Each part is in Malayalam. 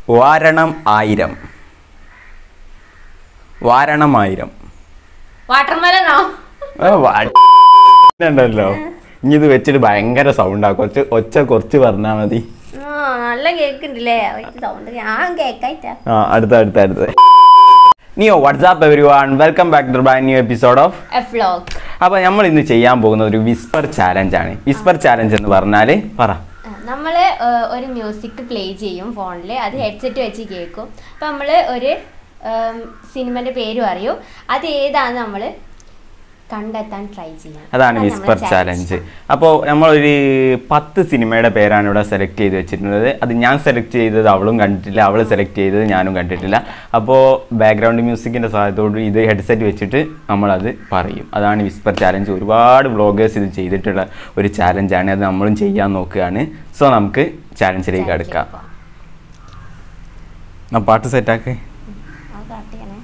വാരണം ആയിരം വാരണമായിരം വാട്ടർമെലനോ ഉണ്ടല്ലോ ഇനി ഇത് വെച്ചിട്ട് ഭയങ്കര സൗണ്ടാ കുറച്ച് ഒച്ച കുറച്ച് പറഞ്ഞാൽ മതി ആ നല്ല കേക്കുണ്ടല്ലേ സൗണ്ട് ഞാൻ കേക്കായിട്ടാ ആ അടുത്ത അടുത്ത അടുത്ത നിയോ WhatsApp every one welcome back to by new episode of a vlog അപ്പോൾ നമ്മൾ ഇന്ന് ചെയ്യാൻ പോകുന്ന ഒരു വിസ്പർ ചാലഞ്ച് ആണ് വിസ്പർ ചാലഞ്ച് എന്ന് പറഞ്ഞാൽ പറ നമ്മൾ ഒരു മ്യൂസിക് പ്ലേ ചെയ്യും ഫോണിൽ അത് ഹെഡ്സെറ്റ് വെച്ച് കേൾക്കും അപ്പം നമ്മൾ ഒരു സിനിമൻ്റെ പേര് പറയും അത് ഏതാന്ന് നമ്മൾ കണ്ടെത്താൻ ട്രൈ ചെയ്യാം അതാണ് നമ്മളെ വിസ്പർ challenge. ചാലഞ്ച് അപ്പോൾ നമ്മളൊരു പത്ത് സിനിമയുടെ പേരാണ് ഇവിടെ സെലക്ട് ചെയ്ത് വെച്ചിട്ടുള്ളത് അത് ഞാൻ സെലക്ട് ചെയ്തത് അവളും കണ്ടിട്ടില്ല അവൾ സെലക്ട് ചെയ്തത് ഞാനും കണ്ടിട്ടില്ല അപ്പോൾ ബാക്ക്ഗ്രൗണ്ട് മ്യൂസിക്കിൻ്റെ സഹായത്തോട് ഇത് ഹെഡ്സെറ്റ് വെച്ചിട്ട് നമ്മളത് പറയും അതാണ് വിസ്പർ ചാലഞ്ച് ഒരുപാട് വ്ളോഗേഴ്സ് ഇത് ചെയ്തിട്ടുള്ള ഒരു ചാലഞ്ചാണ് അത് നമ്മളും ചെയ്യാൻ നോക്കുകയാണ് സോ നമുക്ക് ചാലഞ്ചിലേക്ക് Challenge അടുക്കാം പോവാം. ആ പാട്ട് സെറ്റാക്ക് ആ start ചെയ്യണേ.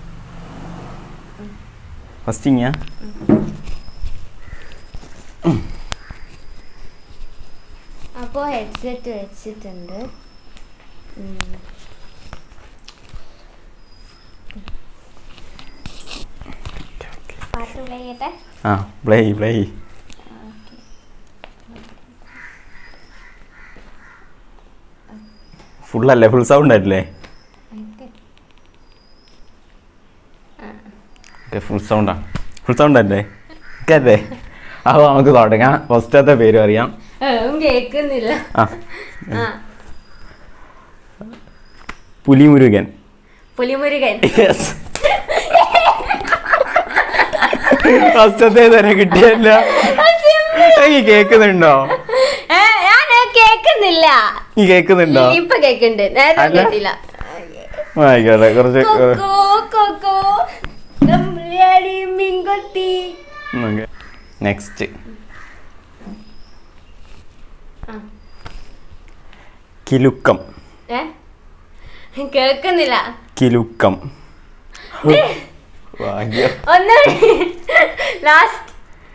ഫസ്റ്റ് ഇങ്ങ അപ്പോൾ ഹെഡ്സെറ്റ് വെച്ചിട്ടുണ്ട് ഉം. പാട്ട് പ്ലേ ചെയ്യട്ടെ ആ പ്ലേ പ്ലേ ഫുള്ളല്ലേ ഫുൾ സൗണ്ട് അല്ലേ ഫുൾ സൗണ്ടാ ഫുൾ സൗണ്ട് അല്ലേ അല്ലേ അപ്പോൾ നമുക്ക് തുടങ്ങാം ഫസ്റ്റത്തെ പേര് അറിയാം അതും കേൾക്കുന്നില്ല ആ ആ പുലിമുരുകൻ പുലിമുരുകൻ യെസ് ഫസ്റ്റത്തെ തന്നെ കിട്ടിയല്ല ഈ കേൾക്കുന്നുണ്ടോ ഏ, ഞാൻ കേൾക്കുന്നില്ല ഈ കേൾക്കുന്നുണ്ടോ ഇപ്പൊ കേൾക്കുന്നുണ്ട് നേരത്തെ അല്ല. കേട്ടില്ല ആയിക്കോട്ടെ കുറച്ച് കൊക്കോ കൊക്കോ കമ്പിളിയാടി മീൻകൊത്തി നെക്സ്റ്റ് ആ. കിലുക്കം ഏ കേൾക്കുന്നില്ല കിലുക്കം ഭാഗ്യം ഒന്നുകൂടി ലാസ്റ്റ്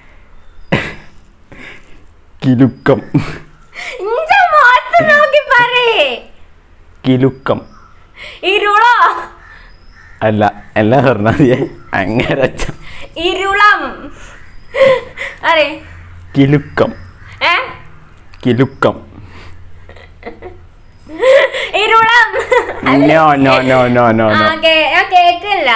കിലുക്കം ഇഞ്ച മുഖത്ത് നോക്കി പറയേ കിലുക്കം ഇരുളോ അല്ല എല്ലാം പറഞ്ഞാൽ അങ്ങനെ അച്ഛ ഇരുളം അറേ കിലുക്കം ഏ കിലുക്കം ഇരുളം no no no no no ആ നോ കേ- ഞാൻ കേക്കില്ല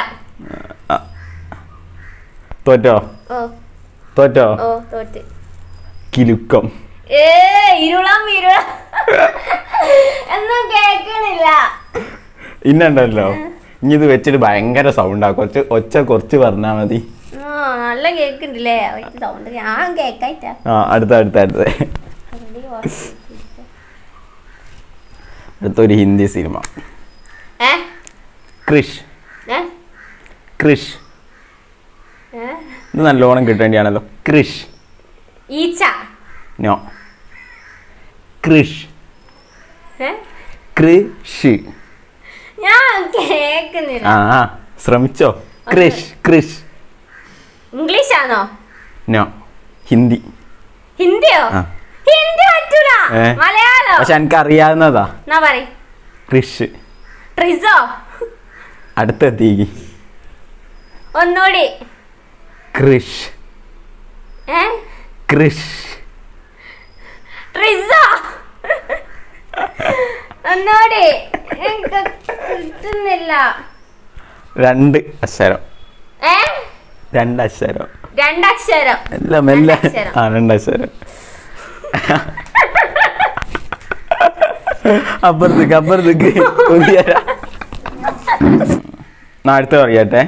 തോറ്റോ ഓ തോറ്റോ ഓ തോറ്റ് കിലുക്കം ഏ ഇരുളം ഇരുളം ഒന്നും കേക്കണില്ല ഇന്നുണ്ടല്ലോ ഇനി ഇത് വെച്ചിട്ട് ഭയങ്കര സൗണ്ടാ കുറച്ച് ഒച്ച കുറച്ച് പറഞ്ഞാൽ മതി ആ നല്ല കേക്കുണ്ടല്ലേ സൗണ്ട് ഞാൻ കേക്കായിട്ടാ ആ അടുത്ത അടുത്ത അടുത്ത അടുത്തൊരു ഹിന്ദി സിനിമ ഏ ക്രിഷ് ഏ ക്രിഷ് ഏ? ഇത് നല്ലോണം കിട്ടേണ്ടിയാണല്ലോ ക്രിഷ് ഈച്ച നോ ക്രിഷ് ഏ? കൃഷ് ഞാൻ കേക്കുന്നില്ല ആ ആ, ശ്രമിച്ചോ ക്രിഷ് ക്രിഷ് ഇംഗ്ലീഷ് ആണോ നോ ഹിന്ദി ഹിന്ദിയോ ആ. ഹിന്ദി പറ്റൂല ഏ? മലയാളം പക്ഷെ എനിക്ക് അറിയാവുന്നതാ എന്നാ പറ ക്രിഷ് ട്രിസോ അടുത്തെത്തിക്ക് ഒന്നുകൂടി ക്രിഷ് ഏ ക്രിഷ് ട്രിസോ ഒന്നുകൂടി എനിക്ക് കിട്ടുന്നില്ല രണ്ട് അക്ഷരം ഏ രണ്ട് അക്ഷരം രണ്ടക്ഷരം എല്ലാം മെല്ലെ രണ്ടക്ഷരം. ആ രണ്ടക്ഷരം അപ്പുറത്തേക്ക് അപ്പുറത്തേക്ക് പുതിയരാ. ഞാൻ അടുത്ത പറയട്ടെ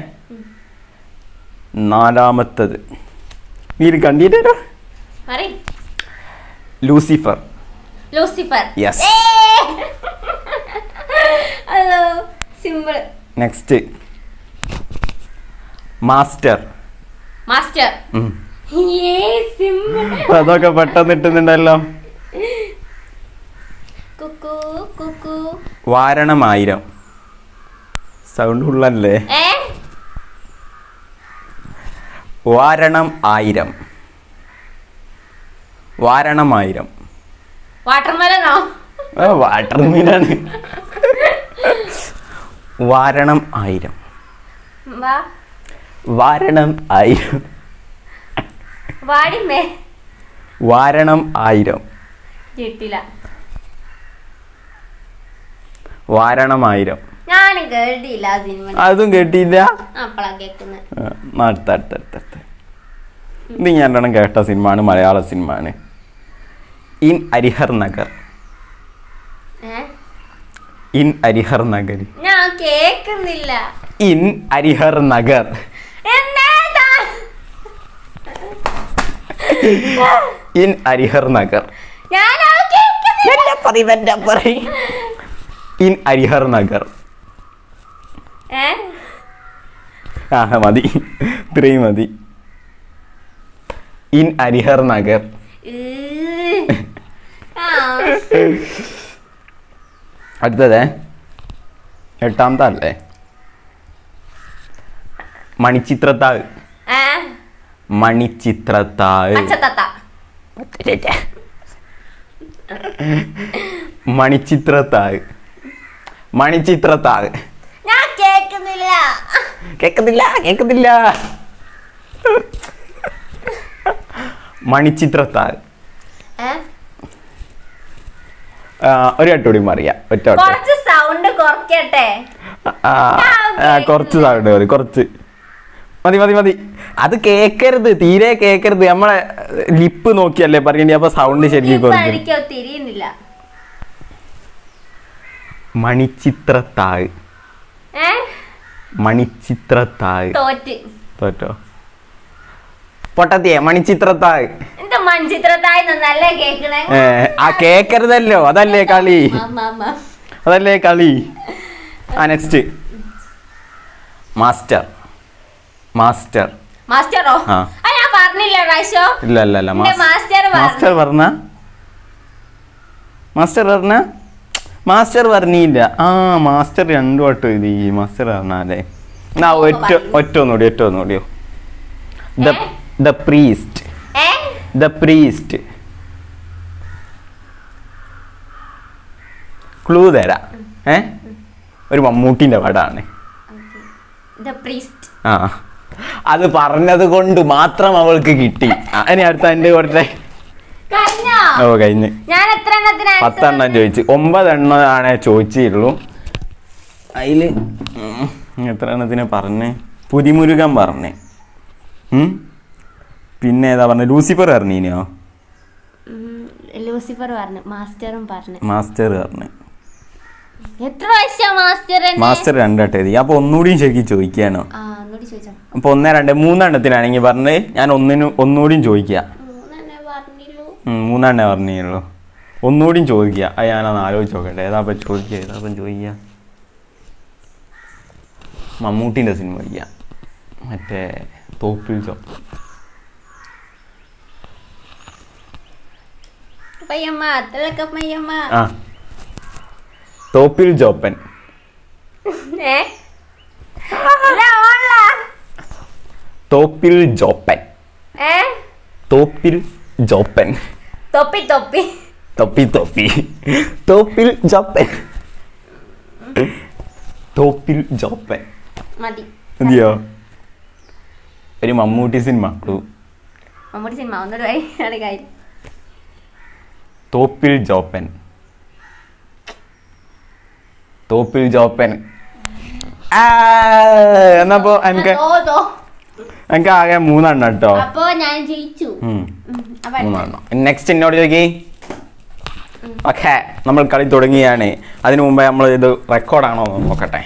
നാലാമത്തത് നീ കണ്ടിട്ടോ പറ Lucifer Lucifer Yes. Hello simple next Master Master ഉം. ഏ സിമ്പിൾ അതൊക്കെ പെട്ടെന്ന് ഇട്ടുന്നുണ്ടല്ലോ കുക്കു കുക്കു വാരണമായിരം സൗണ്ട് ഉള്ളല്ലേ ഏ വാരണം ആയിരം വാരണമായിരം വാട്ടർമെലനോ വാട്ടർ മീനാണ് വാരണം ആയിരം വാ വാരണം ആയിരം വാടിമേ വാരണം ആയിരം കിട്ടില്ല വാരണം ആയിരം ഞാൻ കേട്ടില്ല ആ സിനിമ അതും കേട്ടില്ല അപ്പളാ കേക്കുന്നത് ആ, അടുത്ത അടുത്ത അടുത്ത അടുത്ത ഇത് ഞാൻ രണ്ടെണ്ണം കേട്ട സിനിമയാണ് മലയാള സിനിമയാണ് ഇൻ അരിഹർ നഗർ ഏ ഇൻ അരിഹർ നഗർ ഞാൻ കേക്കുന്നില്ല ഇൻ അരിഹർ നഗർ എന്നേതാ? ഇൻ അരിഹർ നഗർ ഞാനത് കേക്കുന്നില്ല. ഇൻ അരിഹർ നഗർ ഏ? ആ മതി ഇത്രയും മതി ഇൻ അരിഹർ നഗർ ഈ. ആ. അടുത്തത് എട്ടാമത്തെ അല്ലേ മണിച്ചിത്രത്താഴ് ഏ? മണിച്ചിത്രത്താഴ് പച്ചത്തത്ത. മണിച്ചിത്രത്താഴ് മണിച്ചിത്രത്താഴ് ഞാൻ കേക്കുന്നില്ല കേക്കുന്നില്ല കേക്കുന്നില്ല മണിച്ചിത്രത്താഴ് ഏ? ആ, ഒരു വട്ടൂടി മറിയാം ഒറ്റ വട്ടം കുറച്ച് സൗണ്ട് കുറയ്ക്കട്ടെ ആ, ആ, കുറച്ച് സൗണ്ട് മതി കുറച്ച് മതി മതി മതി അത് കേക്കരുത് തീരെ കേക്കരുത് നമ്മളെ ലിപ്പ് നോക്കിയല്ലേ പറയണ്ടേ അപ്പൊ സൗണ്ട് ശരിക്കും ഇപ്പൊ കുറയ്ക്കും എനിക്ക് തിരിയുന്നില്ല മണിച്ചിത്രത്താഴ് ഏ മണിച്ചിത്രത്താഴ് തോറ്റ് തോറ്റോ പൊട്ടത്തിയെ മണിച്ചിത്രത്താഴ് എന്താ മൺചിത്രത്തായി നന്നല്ലേ കേക്കണേ ഏ, ആ കേക്കരുതല്ലോ അതല്ലേ കളി അമ്മ, അമ്മ. അതല്ലേ കളി ആ നെക്സ്റ്റ് മാസ്റ്റർ മാസ്റ്റർ മാസ്റ്ററോ ആ. ആ ഞാൻ പറഞ്ഞില്ല പ്രാവശ്യോ ഇല്ല ഇല്ല ഇല്ല എന്റെ മാസ്റ്റർ പറഞ്ഞു. മാസ്റ്റർ പറഞ്ഞ മാസ്റ്റർ പറഞ്ഞ മാസ്റ്റർ പറഞ്ഞില്ല ആ മാസ്റ്റർ രണ്ടു വട്ടം ഇത് ഈ മാസ്റ്റർ പറഞ്ഞാലേ എന്നാ ഒറ്റ ഒറ്റ ഒന്നുകൂടി ഒറ്റ ഒന്നുകൂടിയോ ദ ഏ? ദ പ്രീസ്റ്റ് ഏ ദ പ്രീസ്റ്റ് ക്ലൂ തരാം ഏ ഒരു മമ്മൂട്ടിന്റെ പടമാണ് ദ പ്രീസ്റ്റ് ആ അത് പറഞ്ഞത് കൊണ്ട് മാത്രം അവൾക്ക് കിട്ടി ആ, ഇനി അടുത്ത എൻ്റെ കുറച്ച് കഴിഞ്ഞോ ഓ കഴിഞ്ഞ് ഞാൻ എത്ര എണ്ണത്തിന് answer പത്തെണ്ണം പറഞ്ഞു? ചോദിച്ചു ഒമ്പതെണ്ണമാണ് ചോദിച്ചുള്ളൂ അതില് ഉം, എത്ര എണ്ണത്തിന് പറഞ്ഞ് പുതിമുരുകൻ പറഞ്ഞ് ഉം? പിന്നെ ഏതാ പറഞ്ഞ ലൂസിഫർ പറഞ്ഞീനോ ഉം, ലൂസിഫർ പറഞ്ഞു മാസ്റ്ററും പറഞ്ഞു മാസ്റ്റർ പറഞ്ഞ് എത്ര പ്രാവശ്യം മാസ്റ്റർ തന്നെ? മാസ്റ്റർ രണ്ടട്ടെ എഴുതി അപ്പൊ ഒന്നുകൂടിയും ശരിക്കും ചോദിക്കാനോ ആ ഒന്നുകൂടി ചോദിച്ചോ അപ്പൊ ഒന്നേ രണ്ട് മൂന്നെണ്ണത്തിനാണെങ്കിൽ പറഞ്ഞ് ഞാൻ ഒന്നിനും ഒന്നുകൂടിയും ചോദിക്കാം മൂന്നെണ്ണേ പറഞ്ഞില്ലൂ ഉം, മൂന്നെണ്ണേ പറഞ്ഞുള്ളൂ ഒന്നുകൂടിയും ചോദിക്കുക അത് ഞാനൊന്ന് ആലോചിച്ച് നോക്കട്ടെ ഏതാപ്പം ചോദിക്കുക ഏതാപ്പം ചോദിക്കുക മമ്മൂട്ടിൻ്റെ സിനിമ ചോദിക്കുക മറ്റേ തോപ്പിൽ ചോ പയ്യമ്മ അത്രയൊക്കെ പയ്യമ്മ ആ തോപ്പിൽ ജോപ്പൻ ഏ ഇല്ല, ഓളാ. തോപ്പിൽ ജോപ്പൻ ഏ തോപ്പിൽ ജോപ്പൻ തൊപ്പി തൊപ്പി തൊപ്പി തൊപ്പി തോപ്പിൽ ജോപ്പൻ തോപ്പിൽ ജോപ്പൻ മതി മതിയോ ഒരു മമ്മൂട്ടി സിനിമ ക്ലൂ മമ്മൂട്ടി സിനിമ ഒന്നൊരു വഴി കാര്യം തോപ്പിൽ ജോപ്പൻ തോപ്പിൽ ജോപ്പൻ ആ, എന്നപ്പോ എനിക്ക് തോ, തോ. എനിക്ക് ആകെ മൂന്നെണ്ണം കേട്ടോ അപ്പൊ ഞാൻ ജയിച്ചു ഉം, ഉം, അപ്പൊ അടുത്ത. മൂന്നെണ്ണം നെക്സ്റ്റ് എന്നോട് ചോദിക്കി ഓക്കെ നമ്മൾ കളി തുടങ്ങിയാണ് അതിനു മുമ്പേ നമ്മൾ ഇത് റെക്കോർഡാണോ എന്ന് നോക്കട്ടെ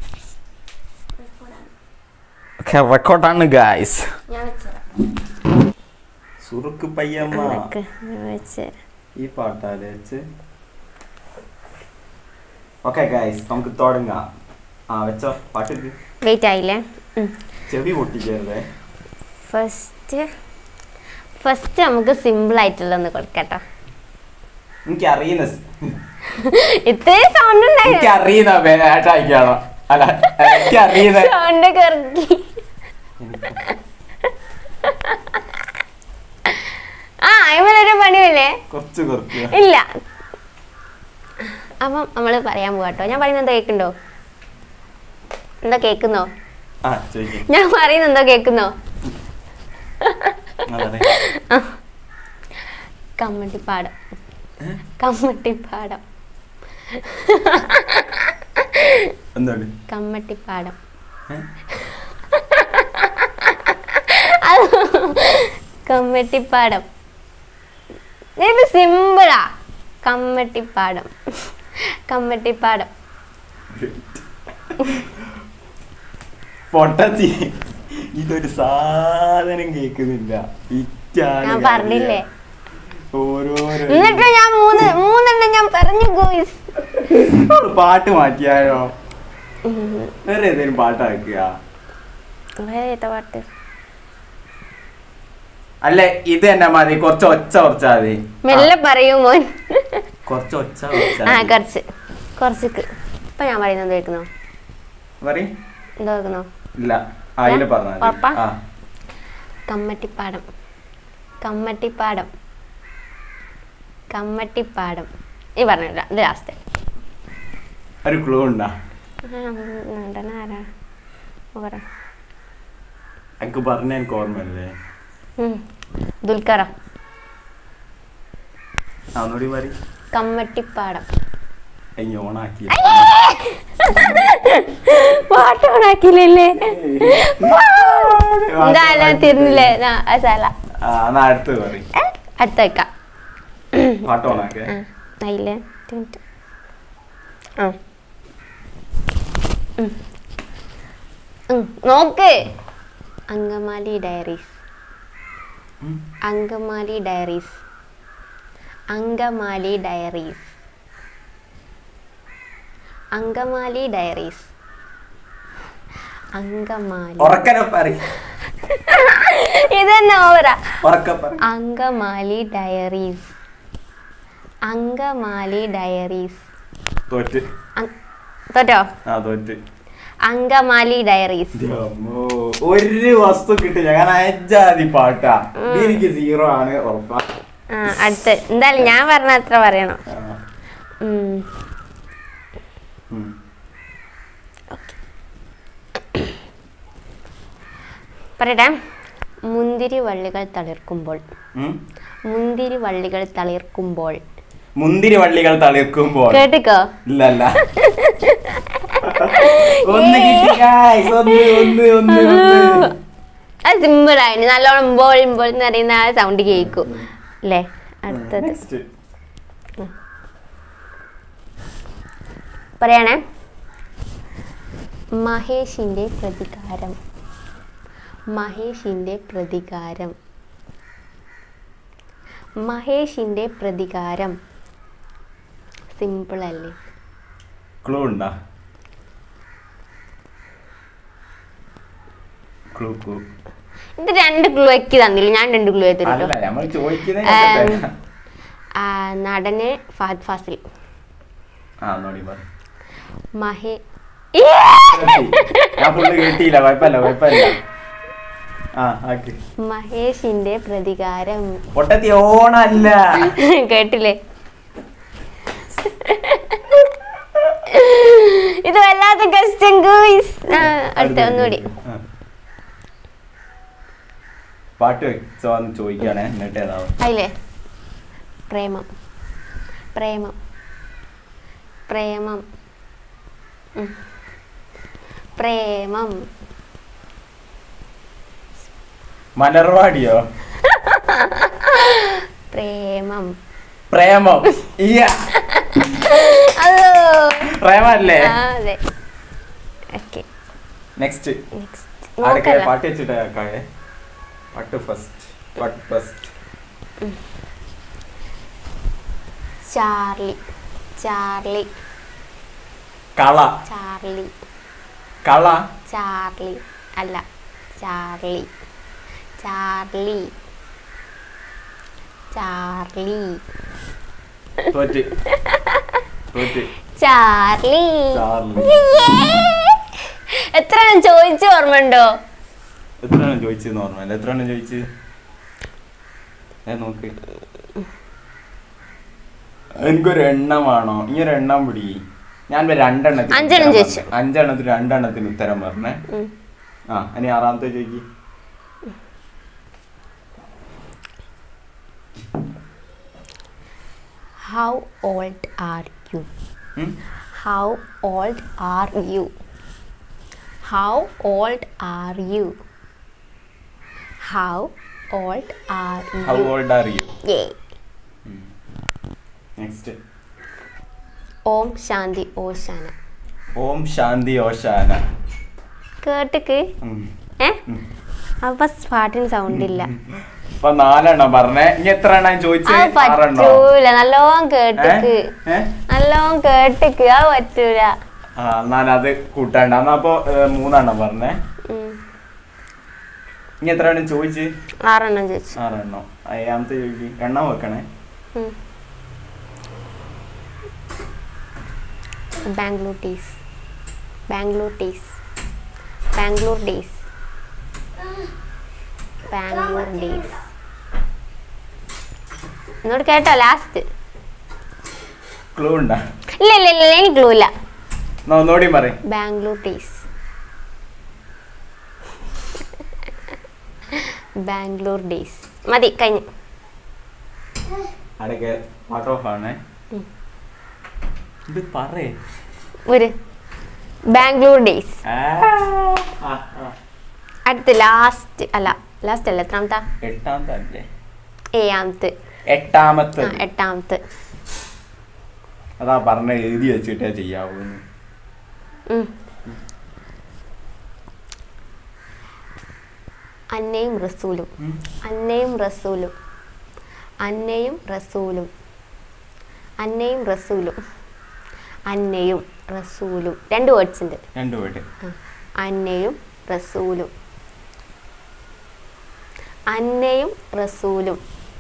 ഓക്കെ റെക്കോർഡാണ് ഗായ്സ് ഞാൻ വെച്ചുതരാം. സുറുക്ക് പയ്യമ്മ വെക്ക്, ഞാൻ വെച്ച്. ഈ പാട്ടാല് വെച്ച് ഓക്കെ ഗായ്സ് നമുക്ക് തുടങ്ങാം ആ വെച്ചോ പാട്ട് വെയിറ്റ് ആയില്ലേ ചെവി പൊട്ടിക്കരുതേ ഫസ്റ്റ് ഫസ്റ്റ് നമുക്ക് സിമ്പിൾ ആയിട്ടുള്ള ഒന്ന് കൊടുക്കട്ടോ എനിക്ക് അറിയുന്ന ഇത്രയും സൗണ്ട് എനിക്ക് അറിയുന്ന വേട്ടായിക്കാണോ അല്ല എനിക്ക് അറിയുന്ന സൗണ്ട് കറക്കി ആ അതിമൊരു പണിയല്ലേ കുറച്ച് കുറച്ച് ഇല്ല അപ്പം നമ്മൾ പറയാൻ പോവാട്ടോ ഞാൻ പറയുന്നത് കേൾക്കണ്ടോ എന്താ കേക്കുന്നോ ആ ചോദിക്കാം ഞാൻ പറയുന്ന എന്തോ കേക്കുന്നോ കമ്മട്ടിപ്പാടം കമ്മട്ടിപ്പാടം എന്താണ് കമ്മട്ടിപ്പാടം ഏ? അത് കമ്മട്ടിപ്പാടം ഇത് സിമ്പിളാ കമ്മട്ടിപ്പാടം കമ്മട്ടിപ്പാടം പൊട്ടത്തി ഇതൊരു സാധനം കേക്കുന്നില്ല ഇറ്റാണ് ഞാൻ പറഞ്ഞില്ലേ ഓരോരോ എന്നിട്ട് ഞാൻ മൂന്ന് മൂന്നെണ്ണം ഞാൻ പറഞ്ഞു ഗോയ്സ് പാട്ട് മാറ്റിയാലോ വേറെ ഏതെങ്കിലും പാട്ടാക്കുക വേറെ പാട്ട് അല്ലെ ഇത് തന്നെ മതി കുറച്ച് ഒച്ച കുറച്ചാ മതി മെല്ലെ പറയൂ മോൻ കുറച്ച് ഒച്ച കുറച്ചാ ആ മതി. കുറച്ച് കുറച്ച് ഇപ്പൊ ഞാൻ പറയുന്നത് എന്ത് കേൾക്കുന്നോ പറയ് എന്തോ കേൾക്കുന്നോ ഇല്ല അതില് പറഞ്ഞാ ഉറപ്പാ? മതി. ആ കമ്മട്ടിപ്പാടം കമ്മട്ടിപ്പാടം കമ്മട്ടിപ്പാടം ഈ പറഞ്ഞില്ല ഇത് ലാസ്റ്റ് ഒരു ക്ലൂ ഉണ്ടാ നടനാരാ പറ എനിക്ക് പറഞ്ഞ എനിക്ക് ഓർമ്മയല്ലേ ഉം. ദുൽഖറ ആ, ഒന്നുകൂടി പറ കമ്മട്ടിപ്പാടം അയ്യോ ഓണാക്കി പാട്ട് ഓണാക്കിയില്ലല്ലേ എന്തായാലും തീർന്നില്ലേ നാ- ആ സാല ആ എന്നാ അടുത്ത് പറ ഏ? അടുത്ത വെക്കാം പാട്ട് ഓണാക്കേ ആ ആയില്ലേ തിന്നിട്ട്. ആ ഉം. ഉം, നോക്ക് അങ്കമാലി ഡയറീസ് ഉം. അങ്കമാലി ഡയറീസ് അങ്കമാലി ഡയറീസ് അങ്കമാലി ഡയറീസ് അങ്കമാലി ഉറക്കനെ പറ ഇതന്നെ ഓവറാ ഉറക്ക പറ അങ്കമാലി ഡയറീസ് അങ്കമാലി ഡയറീസ് തോറ്റ് അങ്- തോറ്റോ ആ തോറ്റ് അങ്കമാലി ഡയറീസ് അമ്മോ, ഒരു വസ്തു കിട്ടില്ല ഞാൻ അയച്ചാതി പാട്ടാ എനിക്ക് സീറോ ആണ് ഉറപ്പാ ആ അടുത്ത് എന്തായാലും ഞാൻ പറഞ്ഞ അത്ര പറയണം ആ, ഉം. ഉം. പറയട്ടെ മുന്തിരി വള്ളികൾ തളിർക്കുമ്പോൾ ഉം. മുന്തിരി വള്ളികൾ തളിർക്കുമ്പോൾ മുന്തിരി വള്ളികൾ തളിർക്കുമ്പോൾ കേട്ടിക്കോ ഇല്ല അല്ല ഒന്ന് കിട്ടി guys. ഒന്ന് ഒന്ന് ഒന്ന് ഒന്ന് അത് സിമ്പിൾ ആയിട്ട് നല്ലോണം ബോൾ ബോൾ എന്ന് പറയുന്ന ആ സൗണ്ട് കേൾക്കും അല്ലേ അടുത്തത് Next. പറയണേ മഹേഷിന്റെ പ്രതികാരം മഹേഷിന്റെ പ്രതികാരം മഹേഷിന്റെ പ്രതികാരം സിമ്പിൾ അല്ലേ ക്ലൂ ഉണ്ടാ ക്ലൂ ക്ലൂ ഇത് രണ്ട് ക്ലൂ ഒക്കെ തന്നില്ല ഞാൻ രണ്ട് ക്ലൂ എടുത്തിട്ടോ അല്ല നമ്മൾ ചോദിക്കുന്നത് ഏം, കേട്ടിട്ട്. ആ, നടന് ഫഹദ് ഫാസിൽ ആ നോടി പറ മഹേ ഞാൻ ഫുള്ള് കേട്ടില്ല കുഴപ്പമില്ല കുഴപ്പമില്ല ആ ആക്കി മഹേഷിന്റെ പ്രതികാരം പൊട്ടത്തി ഓണല്ല കേട്ടില്ലേ ഇത് വല്ലാത്ത ക്വസ്റ്റ്യൻ ഗൂയിസ് അടുത്ത ഒന്നുകൂടി ആ. പാട്ട് വെച്ചോ എന്ന് ചോദിക്കാണേ എന്നിട്ട് ഏതാവും അതില്ലേ പ്രേമം പ്രേമം പ്രേമം ഉം. പ്രേമം മലർവാടിയോ പ്രേമം പ്രേമം ഇയ്യ. അതോ പ്രേമല്ലേ ആ, അതെ ഓക്കെ നെക്സ്റ്റ് നെക്സ്റ്റ് ആരൊക്കെ നോക്കല്ല പാട്ട് വെച്ചിട്ട് ആക്കാവേ പാട്ട് ഫസ്റ്റ് പാട്ട് ഫസ്റ്റ് ചാർലി ചാർലി കള ചാർലി കള ചാർലി അല്ല ചാർലി ചാർലി ചാർലി തോറ്റ് തോറ്റ് ചാർലി ചാർലി എത്ര എണ്ണം ചോദിച്ചു ഓർമ്മയുണ്ടോ എത്രയാണ് ചോദിച്ചത് ഓർമ്മയില്ല എത്രയാണ് ചോദിച്ചത് ഏ നോക്ക് എനിക്കൊരു എണ്ണമാണോ ഈ ഒരു എണ്ണം പിടി ഞാൻ ഇപ്പൊ രണ്ടെണ്ണത്തിന് അഞ്ചെണ്ണം ഉത്തരം ചോദിച്ചു. പറഞ്ഞേ. അഞ്ചെണ്ണത്തിന് രണ്ടെണ്ണത്തിന് ഉത്തരം പറഞ്ഞേ ഉം. ആ ഇനി ആറാമത്തെ ചോദിക്കി how old are you how old are you how old are you how old are how you old are you ഏ നെക്സ്റ്റ് ഓം ശാന്തി ഓശാന ഓം ശാന്തി ഓശാന കേട്ടിക്ക് ഉം. ഏ അപ്പൊ പാട്ടിന് സൗണ്ട് ഇല്ല ഇപ്പൊ നാലെണ്ണം പറഞ്ഞേ ഇനി എത്ര എണ്ണം ചോദിച്ചേ അത് ആറെണ്ണോ പറ്റൂല നല്ലോണം ഏ? കേട്ടിക്ക് ഏ? നല്ലോണം കേട്ടിക്ക് അത് പറ്റൂല ആ എന്നാൽ അത് കൂട്ടണ്ട എന്നാ അപ്പൊ ഏ, മൂന്നെണ്ണം പറഞ്ഞേ ഉം. ഇനി എത്ര എണ്ണം ചോദിച്ച് ആറെണ്ണം ചോദിച്ചു ആറെണ്ണം അയ്യാമത്തെ ചോദിക്ക് എണ്ണം വെക്കണേ ഉം. ബാംഗ്ലൂർ ഡേയ്സ് ബാംഗ്ലൂർ ഡേയ്സ് ബാംഗ്ലൂർ ഡേയ്സ് ബാംഗ്ലൂർ ഡേയ്സ് എന്നോട് കേട്ടോ ലാസ്റ്റ് ക്ലൂ ഉണ്ടാ ഇല്ല ഇല്ല ഇല്ല എനിക്ക് ക്ലൂ ഇല്ല എന്നാ ഒന്നുകൂടി പറയും ബാംഗ്ലൂർ ഡേയ്സ് ബാംഗ്ലൂർ ഡേയ്സ് മതി കഴിഞ്ഞു അടക്കെ പാർട്ട് ഓഫ് ആണേ ഉം. ഇത് പറയേ ഒരു ബാംഗ്ലൂർ ഡേയ്സ് ആ, ആ, ആ. അടുത്ത് ലാസ്റ്റ് അല്ല ലാസ്റ്റ് അല്ല എത്രാമത്തെ എട്ടാമത്തെ അല്ലേ ഏഴാമത്തെ എട്ടാമത്തെ ആ എട്ടാമത്തെ അതാ പറഞ്ഞ എഴുതി വെച്ചിട്ടേ ചെയ്യാവൂന്ന് ഉം. അന്നയും റസൂലും ഉം. അന്നയും റസൂലും അന്നയും റസൂലും അന്നയും റസൂലും അന്നയും റസൂലും രണ്ട് വേർഡ്സ് ഉണ്ട് രണ്ടു പേട്ട് ആ. അന്നയും റസൂലും അന്നയും റസൂലും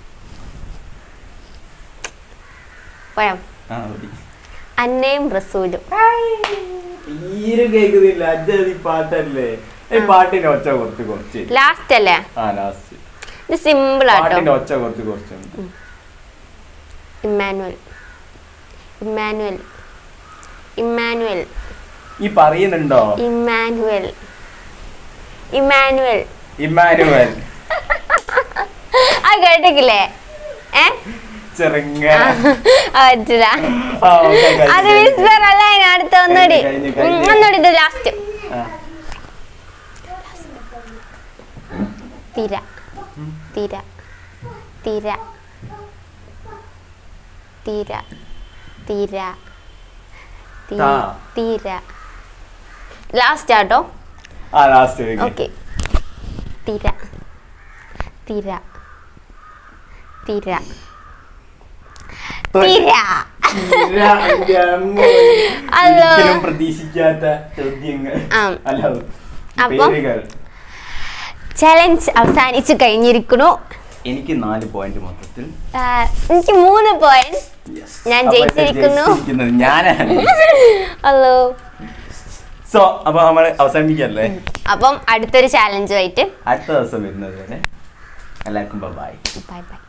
പോയോ ആ മതി അന്നയും റസൂലും തീരെ കേൾക്കുന്നില്ല അജ്ജതി പാട്ടല്ലേ ഈ പാട്ടിന്റെ ഒച്ച കുറച്ച് കുറച്ച് ലാസ്റ്റ് അല്ലേ ആ ലാസ്റ്റ് ഇത് സിമ്പിൾ ആട്ടോ പാട്ടിന്റെ ഒച്ച കുറച്ച് കുറച്ചുണ്ട് ഇമ്മാനുവൽ ഇമ്മാനുവൽ ഇമ്മാനുവൽ ഈ പറയുന്നുണ്ടോ ഇമ്മാനുവൽ ഇമ്മാനുവൽ ഇമ്മാനുവൽ അത് കേട്ടിട്ടില്ലേ ഏ ചെറുങ്ങനെ ആ, പറ്റില്ല ആ, okay, കഴിഞ്ഞു, അത് കഴിഞ്ഞു. വിസ്പർ അല്ല അതിന് അടുത്ത ഒന്നുകൂടി കഴിഞ്ഞു, കഴിഞ്ഞു. ഉം, ഒന്നുകൂടി ഇത് ലാസ്റ്റ് ആ. തിര തിര തിര തിര തിര തി- താ. തിര ലാസ്റ്റ് ആട്ടോ ആ ലാസ്റ്റ് ഓക്കെ തിര തിര തിര തിര അല്ലോ. ഒരിക്കലും പ്രതീക്ഷിക്കാത്ത ചോദ്യങ്ങൾ ആ. അല്ല അപ്പം? പേരുകൾ ചലഞ്ച് അവസാനിച്ചു കഴിഞ്ഞിരിക്കുന്നു എനിക്ക് നാല് പോയിന്റ് മൊത്തത്തിൽ ആ, എനിക്ക് മൂന്ന് പോയിന്റ് Yes. ഞാൻ അപ്പൊ ഇത് ജയിച്ചിരിക്കുന്നു. ജയിച്ചിരിക്കുന്നത് ഞാനാണ് ഹലോ സോ അപ്പൊ നമ്മൾ അവസാനിപ്പിക്കല്ലേ അപ്പം അടുത്തൊരു ചാലഞ്ചുമായിട്ട് അടുത്ത ദിവസം വരുന്നത് വരെ എല്ലാവർക്കും ബൈ ബൈ ബൈ